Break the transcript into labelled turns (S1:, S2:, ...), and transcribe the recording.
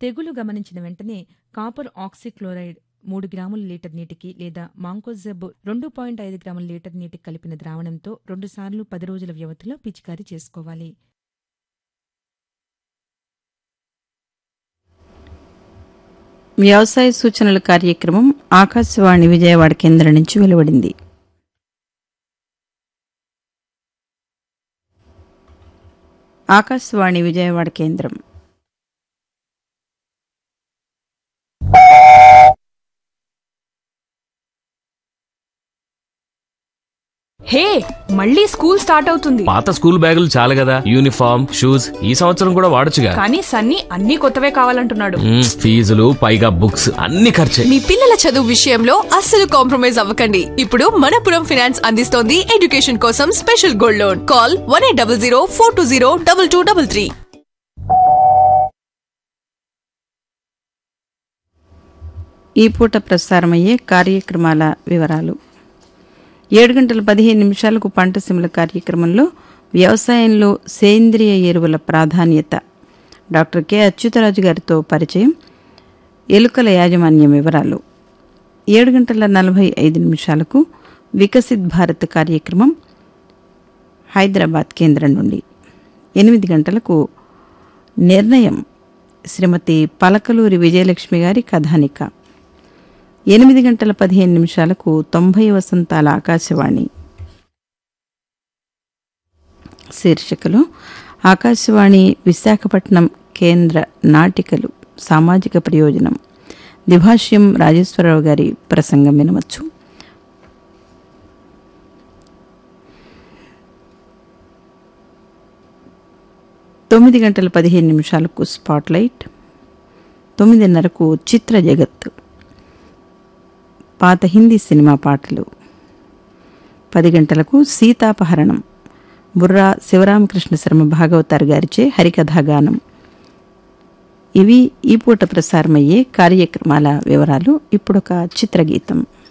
S1: తెగులు గమనించిన వెంటనే కాపర్ ఆక్సిక్లోరైడ్ మూడు గ్రాముల లీటర్ నీటికి లేదా మాంకోజెబ్ రెండు పాయింట్ ఐదు గ్రాముల లీటర్ నీటికి కలిపిన ద్రావణంతో రెండుసార్లు పది రోజుల వ్యవధిలో పిచికారీ చేసుకోవాలి
S2: వ్యవసాయ సూచనల కార్యక్రమం ఆకాశవాణి విజయవాడ కేంద్రం నుంచి వెలువడింది ఆకాశవాణి విజయవాడ కేంద్రం
S3: హే మళ్ళీ స్కూల్ స్టార్ట్ అవుతుంది
S4: పాత స్కూల్ బ్యాగులు చాలు కదా యూనిఫామ్ షూస్ ఈ సంవత్సరం కూడా వాడొచ్చుగా
S3: కానీ సన్నీ అన్ని కొత్తవే కావాలంటున్నాడు
S4: మ్మ్, ఫీజులు పైగా బుక్స్ అన్ని ఖర్చే
S5: మీ పిల్లల చదువు విషయంలో అస్సలు కాంప్రమైజ్ అవ్వకండి ఇప్పుడు మనపురం ఫినాన్స్ అందిస్తోంది ఎడ్యుకేషన్ కోసం special gold loan call one eight double zero four two zero double two double three
S2: ఈ పూట ప్రసారమయ్యే కార్యక్రమాల వివరాలు ఏడు గంటల పదిహేను నిమిషాలకు పంట సిమల కార్యక్రమంలో వ్యవసాయంలో సేంద్రియ ఎరువుల ప్రాధాన్యత డాక్టర్ కె అచ్యుతరాజు గారితో పరిచయం ఎలుకల యాజమాన్యం వివరాలు ఏడు గంటల నలభై ఐదు నిమిషాలకు వికసిత్ భారత్ కార్యక్రమం హైదరాబాద్ కేంద్రం నుండి ఎనిమిది గంటలకు నిర్ణయం శ్రీమతి పలకలూరి విజయలక్ష్మి గారి కథానిక ఎనిమిది గంటల పదిహేను నిమిషాలకు తొంభై వసంతాల ఆకాశవాణి శీర్షికలో ఆకాశవాణి విశాఖపట్నం కేంద్ర నాటికలు సామాజిక ప్రయోజనం దిభాష్యం రాజేశ్వరరావు గారి ప్రసంగం వినవచ్చు తొమ్మిది గంటల పదిహేను నిమిషాలకు స్పాట్లైట్ తొమ్మిదిన్నరకు చిత్ర జగత్ పాత హిందీ సినిమా పాటలు పది గంటలకు సీతాపహరణం బుర్రా శివరామకృష్ణ శర్మ భాగవతార్ గారిచే హరికథాగానం ఇవి ఈ పూట ప్రసారమయ్యే కార్యక్రమాల వివరాలు ఇప్పుడొక చిత్రగీతం